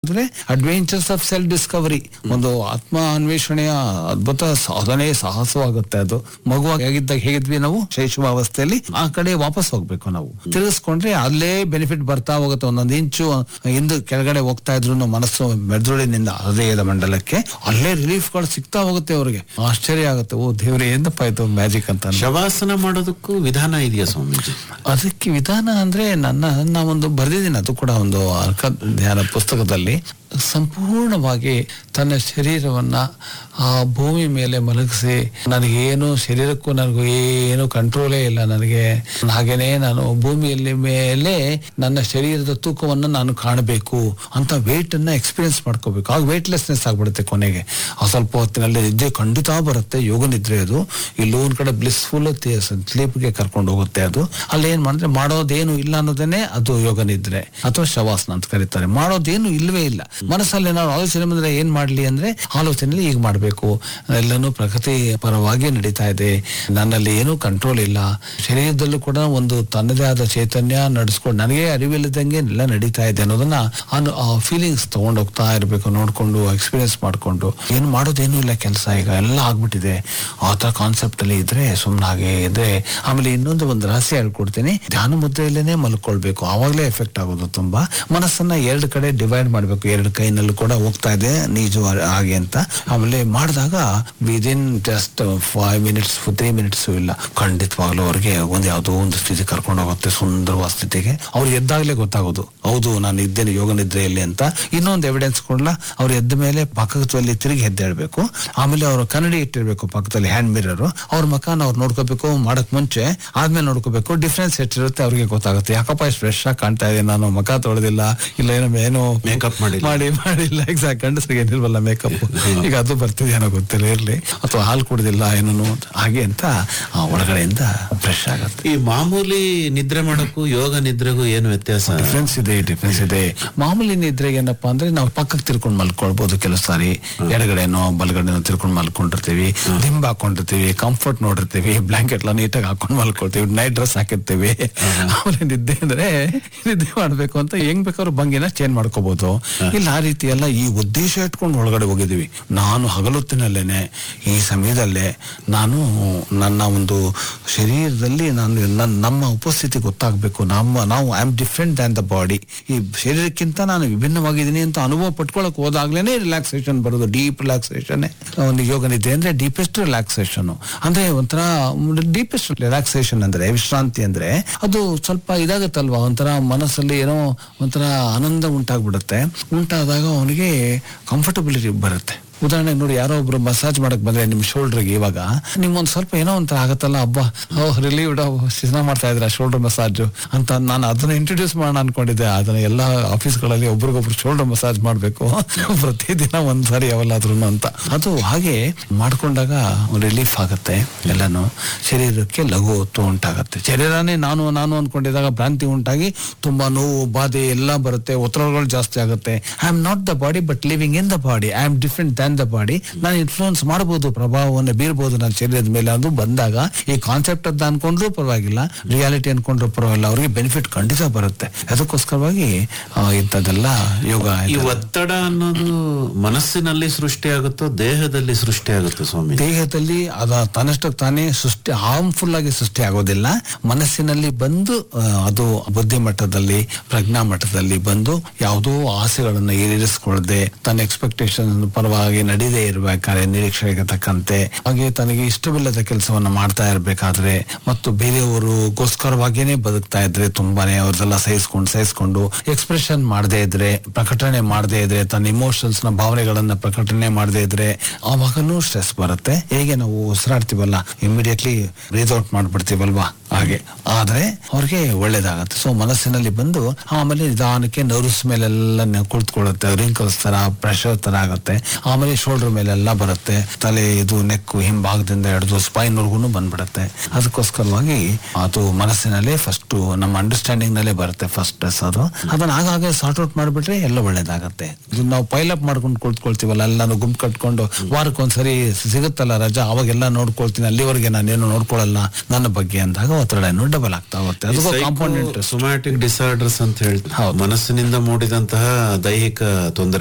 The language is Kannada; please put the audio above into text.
ಅಂದ್ರೆ ಅಡ್ವೆಂಚರ್ಸ್ ಆಫ್ ಸೆಲ್ಫ್ ಡಿಸ್ಕವರಿ ಒಂದು ಆತ್ಮ ಅನ್ವೇಷಣೆಯ ಅದ್ಭುತ ಸಾಧನೆ ಸಾಹಸವಾಗುತ್ತೆ ಅದು ಮಗುವಾಗಿದ್ದಾಗ ಹೇಗಿದ್ವಿ ನಾವು ಶೈಶವಾವಸ್ಥೆಯಲ್ಲಿ ಆ ಕಡೆ ವಾಪಸ್ ಹೋಗ್ಬೇಕು ನಾವು ತಿರುಗಿಸ್ಕೊಂಡ್ರೆ ಅಲ್ಲೇ ಬೆನಿಫಿಟ್ ಬರ್ತಾ ಹೋಗುತ್ತೆ ಒಂದೊಂದು ಇಂಚು ಹಿಂದೆ ಕೆಳಗಡೆ ಹೋಗ್ತಾ ಇದ್ರು ಮನಸ್ಸು ಮೆದುಳಿನಿಂದ ಹೃದಯದ ಮಂಡಲಕ್ಕೆ ಅಲ್ಲೇ ರಿಲೀಫ್ಗಳು ಸಿಗ್ತಾ ಹೋಗುತ್ತೆ ಅವ್ರಿಗೆ ಆಶ್ಚರ್ಯ ಆಗುತ್ತೆ ಓ ದೇವ್ರೆ ಏನಪ್ಪ ಇದು ಮ್ಯಾಜಿಕ್ ಅಂತ ಅನ್ಸುತ್ತೆ. ಶವಾಸನ ಮಾಡೋದಕ್ಕೂ ವಿಧಾನ ಇದೆಯಾ ಸ್ವಾಮೀಜಿ ಅದಕ್ಕೆ ವಿಧಾನ ಅಂದ್ರೆ ನನ್ನ ನಾ ಒಂದು ಬರೆದಿದ್ದೀನಿ ಅದು ಕೂಡ ಒಂದು ಅರ್ಕ ಧ್ಯಾನ ಪುಸ್ತಕದಲ್ಲಿ ಸಂಪೂರ್ಣವಾಗಿ ತನ್ನ ಶರೀರವನ್ನ ಆ ಭೂಮಿ ಮೇಲೆ ಮಲಗಿಸಿ ನನಗೇನು ಶರೀರಕ್ಕೂ ನನಗೂ ಏನು ಕಂಟ್ರೋಲೇ ಇಲ್ಲ ನನಗೆ ಹಾಗೇನೆ ನಾನು ಭೂಮಿಯಲ್ಲಿ ಮೇಲೆ ನನ್ನ ಶರೀರದ ತೂಕವನ್ನು ನಾನು ಕಾಣಬೇಕು ಅಂತ ವೇಟ್ ಅನ್ನ ಎಕ್ಸ್ಪೀರಿಯನ್ಸ್ ಮಾಡ್ಕೋಬೇಕು ಆಗ ವೇಟ್ಲೆಸ್ನೆಸ್ ಆಗ್ಬಿಡುತ್ತೆ ಕೊನೆಗೆ ಆ ಸ್ವಲ್ಪ ಹೊತ್ತಿನಲ್ಲಿ ನಿದ್ದೆ ಖಂಡಿತ ಬರುತ್ತೆ ಯೋಗ ನಿದ್ರೆ ಅದು ಇಲ್ಲೂ ಒಂದ್ ಕಡೆ ಬ್ಲಿಸ್ಫುಲ್ ಸ್ಲೀಪ್ಗೆ ಕರ್ಕೊಂಡು ಹೋಗುತ್ತೆ ಅದು ಅಲ್ಲಿ ಏನ್ ಮಾಡಿದ್ರೆ ಮಾಡೋದೇನು ಇಲ್ಲ ಅನ್ನೋದೇನೆ ಅದು ಯೋಗ ನಿದ್ರೆ ಅಥವಾ ಶವಾಸನ ಅಂತ ಕರೀತಾರೆ ಮಾಡೋದೇನು ಇಲ್ವೇ ಇಲ್ಲ ಮನಸ್ಸಲ್ಲಿ ನಾವು ಆಲೋಚನೆ ಬಂದ್ರೆ ಏನ್ ಮಾಡ್ಲಿ ಅಂದ್ರೆ ಆಲೋಚನೆಯಲ್ಲಿ ಈಗ ಮಾಡ್ಬೇಕು ಎಲ್ಲನೂ ಪ್ರಕೃತಿ ಪರವಾಗಿ ನಡೀತಾ ಇದೆ ನನ್ನಲ್ಲಿ ಏನೂ ಕಂಟ್ರೋಲ್ ಇಲ್ಲ ಶರೀರದಲ್ಲೂ ಕೂಡ ಒಂದು ತನ್ನದೇ ಆದ ಚೈತನ್ಯ ನಡೆಸ್ಕೊಂಡು ನನಗೆ ಅರಿವಿಲ್ಲದಂಗೆ ಎಲ್ಲ ನಡೀತಾ ಇದೆ ಅನ್ನೋದನ್ನ ಅನು- ಆ ಫೀಲಿಂಗ್ಸ್ ತಗೊಂಡೋಗ್ತಾ ಇರಬೇಕು ನೋಡ್ಕೊಂಡು ಎಕ್ಸ್ಪೀರಿಯನ್ಸ್ ಮಾಡ್ಕೊಂಡು ಏನು ಮಾಡೋದೇನು ಇಲ್ಲ ಕೆಲಸ ಈಗ ಎಲ್ಲ ಆಗ್ಬಿಟ್ಟಿದೆ ಆ ತರ ಕಾನ್ಸೆಪ್ಟ್ ಅಲ್ಲಿ ಇದ್ರೆ ಸುಮ್ಮನೆ ಹಾಗೆ ಇದ್ರೆ ಆಮೇಲೆ ಇನ್ನೊಂದು ಒಂದು ರಹಸ್ಯ ಹೇಳ್ಕೊಡ್ತೀನಿ ಧ್ಯಾನ ಮುದ್ರೆಯಲ್ಲೇನೆ ಮಲ್ಕೊಳ್ಬೇಕು ಆವಾಗಲೇ ಎಫೆಕ್ಟ್ ಆಗೋದು ತುಂಬಾ ಮನಸ್ಸನ್ನ ಎರಡು ಕಡೆ ಡಿವೈಡ್ ಮಾಡ್ಬೇಕು ಎರಡು ಕೈನಲ್ಲೂ ಕೂಡ ಹೋಗ್ತಾ ಇದೆ ನೀಜು ಹಾಗೆ ಅಂತ ಆಮೇಲೆ ಮಾಡಿದಾಗ within just five minutes three minutes ಇಲ್ಲ ಖಂಡಿತವಾಗ್ಲೂ ಅವ್ರಿಗೆ ಒಂದು ಯಾವುದೋ ಒಂದು ಸ್ಥಿತಿ ಕರ್ಕೊಂಡು ಹೋಗುತ್ತೆ ಸುಂದರವಾದ ಸ್ಥಿತಿಗೆ ಅವ್ರು ಎದ್ದಾಗಲೇ ಗೊತ್ತಾಗೋದು ಹೌದು ನಾನು ಇದ್ದೇನೆ ಯೋಗ ನಿದ್ರೆಯಲ್ಲಿ ಅಂತ ಇನ್ನೊಂದು ಎವಿಡೆನ್ಸ್ ಕೊಡ್ಲಾ ಅವ್ರು ಎದ್ದ ಮೇಲೆ ಪಕ್ಕದಲ್ಲಿ ತಿರುಗಿ ಎದ್ದೇಳ್ಬೇಕು ಆಮೇಲೆ ಅವರು ಕನ್ನಡಿ ಇಟ್ಟಿರ್ಬೇಕು ಪಕ್ಕದಲ್ಲಿ ಹ್ಯಾಂಡ್ ಮಿರರ್ ಅವ್ರ ಮಕಾನ ಅವ್ರು ನೋಡ್ಕೋಬೇಕು ಮಾಡಕ್ ಮುಂಚೆ ಆದ್ಮೇಲೆ ನೋಡ್ಕೋಬೇಕು ಡಿಫ್ರೆನ್ಸ್ ಎಷ್ಟಿರುತ್ತೆ ಅವ್ರಿಗೆ ಗೊತ್ತಾಗುತ್ತೆ ಯಾಕಪ್ಪ ಇಷ್ಟು ಫ್ರೆಶ್ ಆಗಿ ಕಾಣ್ತಾ ಇದೆ ನಾನು ಮಕ ತೊಳೆದಿಲ್ಲ ಇಲ್ಲ ಏನೋ ಏನೋ Makeup ಮಾಡಿಲ್ಲ. ಮಾಡಿ ಮಾಡಿಲ್ಲ ಎಕ್ಸಾಕ್ಟ್ ಗಂಡಸರಿಗೆ ಏನಿಲ್ವಲ್ಲ ಮೇಕಪ್ ಈಗ ಅದು ಬರ್ತಿದೆಯೇನೋ ಗೊತ್ತಿಲ್ಲ ಇರ್ಲಿ ಅಥವಾ ಹಾಲು ಕುಡಿದಿಲ್ಲ ಏನೋ ಹಾಗೆ ಅಂತ ಆ, ಒಳಗಡೆಯಿಂದ ಫ್ರೆಶ್ ಆಗುತ್ತೆ ಈ ಮಾಮೂಲಿ ನಿದ್ರೆ ಮಾಡೋಕ್ಕೂ ಯೋಗ ನಿದ್ರೆಗೂ ಏನು ವ್ಯತ್ಯಾಸ ಡಿಫ್ರೆನ್ಸ್ ಇದೆ ಡಿಫ್ರೆನ್ಸ್ ಇದೆ ಮಾಮೂಲಿ ನಿದ್ರೆಗೆ ಏನಪ್ಪಾ ಅಂದ್ರೆ ನಾವು ಪಕ್ಕಕ್ಕೆ ತಿರ್ಕೊಂಡು ಮಲ್ಕೊಳ್ಬಹುದು ಕೆಲವು ಸಾರಿ ಎಡಗಡೆನೋ ಬಲಗಡೆನೋ ತಿರ್ಕೊಂಡು ಮಲ್ಕೊಂಡಿರ್ತೀವಿ ದಿಂಬ ಹಾಕೊಂಡಿರ್ತೀವಿ ಕಂಫರ್ಟ್ ನೋಡಿರ್ತೀವಿ ಬ್ಲಾಂಕೆಟ್ ಎಲ್ಲ ನೀಟಾಗಿ ಹಾಕೊಂಡು ಮಲ್ಕೊಳ್ತೀವಿ ನೈಟ್ ಡ್ರೆಸ್ ಹಾಕಿರ್ತೀವಿ ಆಮೇಲೆ ನಿದ್ದೆ ಅಂದ್ರೆ ನಿದ್ದೆ ಮಾಡ್ಬೇಕು ಅಂತ ಹೆಂಗ್ ಬೇಕಾದ್ರೂ ಭಂಗಿನ ಚೇಂಜ್ ಮಾಡ್ಕೋಬಹುದು ಇಲ್ಲ ಆ ರೀತಿ ಎಲ್ಲ ಈ ಉದ್ದೇಶ ಇಟ್ಕೊಂಡು ಒಳಗಡೆ ಹೋಗಿದೀವಿ ನಾನು ಹಗಲೊತ್ತಿನಲ್ಲೇನೆ ಈ ಸಮಯದಲ್ಲೇ ನಾನು ನನ್ನ ಒಂದು ಶರೀರದಲ್ಲಿ ನಾನು ನನ್ನ ನಮ್ಮ ಉಪಸ್ಥಿತಿ ಗೊತ್ತಾಗಬೇಕು ನಮ್ಮ ನಾವು I am different than the body ಈ ಶರೀರಕ್ಕಿಂತ ನಾನು ವಿಭಿನ್ನವಾಗಿದ್ದೀನಿ ಅಂತ ಅನುಭವ ಪಟ್ಕೊಳಕ್ ಹೋದಾಗ್ಲೇನೆ ರಿಲ್ಯಾಕ್ಸೇಷನ್ ಬರೋದು ಡೀಪ್ ರಿಲ್ಯಾಕ್ಸೇಷನ್ ಒಂದು ಯೋಗ ನಿದ್ದೆ ಅಂದ್ರೆ ಡೀಪೆಸ್ಟ್ ರಿಲ್ಯಾಕ್ಸೇಷನ್ ಅಂದ್ರೆ ಒಂಥರ ಡೀಪೆಸ್ಟ್ ರಿಲ್ಯಾಕ್ಸೇಷನ್ ಅಂದ್ರೆ ವಿಶ್ರಾಂತಿ ಅಂದ್ರೆ ಅದು ಸ್ವಲ್ಪ ಇದಾಗತ್ತಲ್ವಾ ಒಂಥರ ಮನಸ್ಸಲ್ಲಿ ಏನೋ ಒಂಥರ ಆನಂದ ಉಂಟಾಗ್ಬಿಡುತ್ತೆ ಉಂಟಾದಾಗ ಅವನಿಗೆ ಕಂಫರ್ಟಬಿಲಿಟಿ ಬರುತ್ತೆ ಉದಾಹರಣೆಗೆ ನೋಡಿ ಯಾರೋ ಒಬ್ರು ಮಸಾಜ್ ಮಾಡಕ್ ಬಂದ್ರೆ ನಿಮ್ ಶೋಲ್ಡರ್ಗೆ ಇವಾಗ ನಿಮ್ಗೊಂದ್ ಸ್ವಲ್ಪ ಏನೋ ಒಂಥರ ಆಗತ್ತಲ್ಲ ಹಬ್ಬ ಓ ರಿಲೀವ್ಡ್ ಸ್ನಾನ ಮಾಡ್ತಾ ಇದ್ರ ಶೋಲ್ಡರ್ ಮಸಾಜ್ ಅಂತ ನಾನು ಅದನ್ನ ಇಂಟ್ರೊಡ್ಯೂಸ್ ಮಾಡೋಣ ಅನ್ಕೊಂಡಿದ್ದೆ ಅದನ್ನ ಎಲ್ಲ ಆಫೀಸ್ಗಳಲ್ಲಿ ಒಬ್ರಿಗೊಬ್ರು ಶೋಲ್ಡರ್ ಮಸಾಜ್ ಮಾಡ್ಬೇಕು ಪ್ರತಿದಿನ ಒಂದ್ಸಾರಿ ಯಾವಲ್ಲಾದ್ರೂ ಅಂತ ಅದು ಹಾಗೆ ಮಾಡ್ಕೊಂಡಾಗ ರಿಲೀಫ್ ಆಗುತ್ತೆ ಎಲ್ಲಾನು ಶರೀರಕ್ಕೆ ಲಘು ಹೊತ್ತು ಉಂಟಾಗತ್ತೆ ಶರೀರನೇ ನಾನು ನಾನು ಅನ್ಕೊಂಡಿದ್ದಾಗ ಭ್ರಾಂತಿ ಉಂಟಾಗಿ ತುಂಬಾ ನೋವು ಬಾಧೆ ಎಲ್ಲ ಬರುತ್ತೆ ಒತ್ತಡಗಳು ಜಾಸ್ತಿ ಆಗುತ್ತೆ I am not the body but living in the body I am different than the body ನಾನು ಇನ್ಫ್ಲೂಯೆನ್ಸ್ ಮಾಡಬಹುದು ಪ್ರಭಾವವನ್ನು ಬೀರ್ಬೋದು ನನ್ನ ಶರೀರದ ಮೇಲೆ ಅದು ಬಂದಾಗ ಈ ಕಾನ್ಸೆಪ್ಟ್ ಅಂತ ಅನ್ಕೊಂಡ್ರು ಪರವಾಗಿಲ್ಲ ರಿಯಾಲಿಟಿ ಅನ್ಕೊಂಡ್ರು ಪರವಾಗಿಲ್ಲ ಅವ್ರಿಗೆ ಬೆನಿಫಿಟ್ ಖಂಡಿತ ಬರುತ್ತೆ ಅದಕ್ಕೋಸ್ಕರವಾಗಿ ಆ, ಇಂಥದ್ದೆಲ್ಲ ಯೋಗ ಈ ಒತ್ತಡ ಅನ್ನೋದು ಮನಸ್ಸಿನಲ್ಲಿ ಸೃಷ್ಟಿಯಾಗುತ್ತೋ ದೇಹದಲ್ಲಿ ಸೃಷ್ಟಿಯಾಗುತ್ತೋ ಸ್ವಾಮಿ ದೇಹದಲ್ಲಿ ಅದ ತನ್ನಷ್ಟಕ್ಕೆ ತಾನೇ ಸೃಷ್ಟಿ ಹಾರ್ಮ್ಫುಲ್ ಆಗಿ ಸೃಷ್ಟಿ ಆಗೋದಿಲ್ಲ ಮನಸ್ಸಿನಲ್ಲಿ ಬಂದು ಆ, ಅದು ಬುದ್ಧಿ ಮಟ್ಟದಲ್ಲಿ ಪ್ರಜ್ಞಾ ಮಟ್ಟದಲ್ಲಿ ಬಂದು ಯಾವುದೋ ಆಸೆಗಳನ್ನು ಈಡೇರಿಸಿಕೊಳ್ಳದೆ ತನ್ನ ಎಕ್ಸ್ಪೆಕ್ಟೇಷನ್ ಪರವಾಗಿ ನಡೀದೇ ಇರಬೇಕಾದ್ರೆ ನಿರೀಕ್ಷೆಗೆ ತಕ್ಕಂತೆ ಹಾಗೆ ತನಗೆ ಇಷ್ಟವಿಲ್ಲದ ಕೆಲಸವನ್ನ ಮಾಡ್ತಾ ಇರಬೇಕಾದ್ರೆ ಮತ್ತು ಬೇರೆಯವರಿಗೋಸ್ಕರವಾಗಿಯೇ ಬದುಕ್ತಾ ಇದ್ರೆ ತುಂಬಾನೇ ಅವ್ರದೆಲ್ಲ ಸಹಿಸ್ಕೊಂಡು ಸಹಿಸ್ಕೊಂಡು ಎಕ್ಸ್ಪ್ರೆಷನ್ ಮಾಡದೇ ಇದ್ರೆ ಪ್ರಕಟಣೆ ಮಾಡದೇ ಇದ್ರೆ ತನ್ನ ಇಮೋಷನ್ಸ್ ನ ಭಾವನೆಗಳನ್ನ ಪ್ರಕಟಣೆ ಮಾಡದೇ ಇದ್ರೆ ಆವಾಗನೂ ಸ್ಟ್ರೆಸ್ ಬರುತ್ತೆ ಹೇಗೆ ನಾವು ಉಸಿರಾಡ್ತೀವಲ್ಲ ಇಮಿಡಿಯೇಟ್ಲಿ ಬ್ರೀತ್ ಔಟ್ ಮಾಡ್ಬಿಡ್ತೀವಲ್ವಾ ಹಾಗೆ ಆದ್ರೆ ಅವ್ರಿಗೆ ಒಳ್ಳೇದಾಗತ್ತೆ ಸೊ ಮನಸ್ಸಿನಲ್ಲಿ ಬಂದು ಆಮೇಲೆ ನಿಧಾನಕ್ಕೆ ನರ್ವ್ಸ್ ಮೇಲೆಲ್ಲ ನ- ಕುಳಿತುಕೊಳ್ಳುತ್ತೆ ರಿಂಕಲ್ಸ್ ತರ ಪ್ರೆಷರ್ ತರ ಆಗುತ್ತೆ ಆಮೇಲೆ ಆಮೇಲೆ ಶೋಲ್ಡರ್ ಮೇಲೆಲ್ಲ ಬರುತ್ತೆ ತಲೆ ಇದು ನೆಕ್ಕು ಹಿಂಭಾಗದಿಂದ ಹಿಡಿದು ಸ್ಪೈನ್ವರೆಗೂ ಬಂದ್ಬಿಡುತ್ತೆ ಅದಕ್ಕೋಸ್ಕರವಾಗಿ ಅದು ಮನಸ್ಸಿನಲ್ಲೇ ಫಸ್ಟ್ ನಮ್ಮ ಅಂಡರ್ಸ್ಟ್ಯಾಂಡಿಂಗ್ ನಲ್ಲೇ ಬರುತ್ತೆ ಫಸ್ಟ್ ಡ್ರೆಸ್ ಅದು ಅದನ್ನ ಆಗಾಗ ಸಾರ್ಟ್ ಔಟ್ ಮಾಡಿಬಿಟ್ರೆ ಎಲ್ಲ ಒಳ್ಳೇದಾಗತ್ತೆ ಇದು ನಾವು ಪೈಲಪ್ ಮಾಡ್ಕೊಂಡು ಕುಳಿತುಕೊಳ್ತೀವಲ್ಲ ಎಲ್ಲಾನು ಗುಂಪು ಕಟ್ಕೊಂಡು ವಾರಕ್ಕೊಂದ್ಸರಿ ಸಿಗುತ್ತಲ್ಲ ರಜಾ ಅವಾಗೆಲ್ಲ ನೋಡ್ಕೊಳ್ತೀನಿ ಅಲ್ಲಿವರೆಗೆ ನಾನೇನು ನೋಡ್ಕೊಳ್ಳಲ್ಲ ನನ್ನ ಬಗ್ಗೆ ಅಂದಾಗ ಒತ್ತಡನು ಡಬಲ್ ಆಗ್ತಾ ಹೋಗುತ್ತೆ ಅದಕ್ಕೂ ಕಾಂಪೌಂಡ್ ಇಂಟ್ರೆಸ್ಟ್ ಸೊಮ್ಯಾಟಿಕ್ ಡಿಸಾರ್ಡರ್ಸ್ ಅಂತ ಹೇಳಿ ಹೌದು. ಮನಸ್ಸಿನಿಂದ ಮೂಡಿದಂತಹ ದೈಹಿಕ ತೊಂದರೆ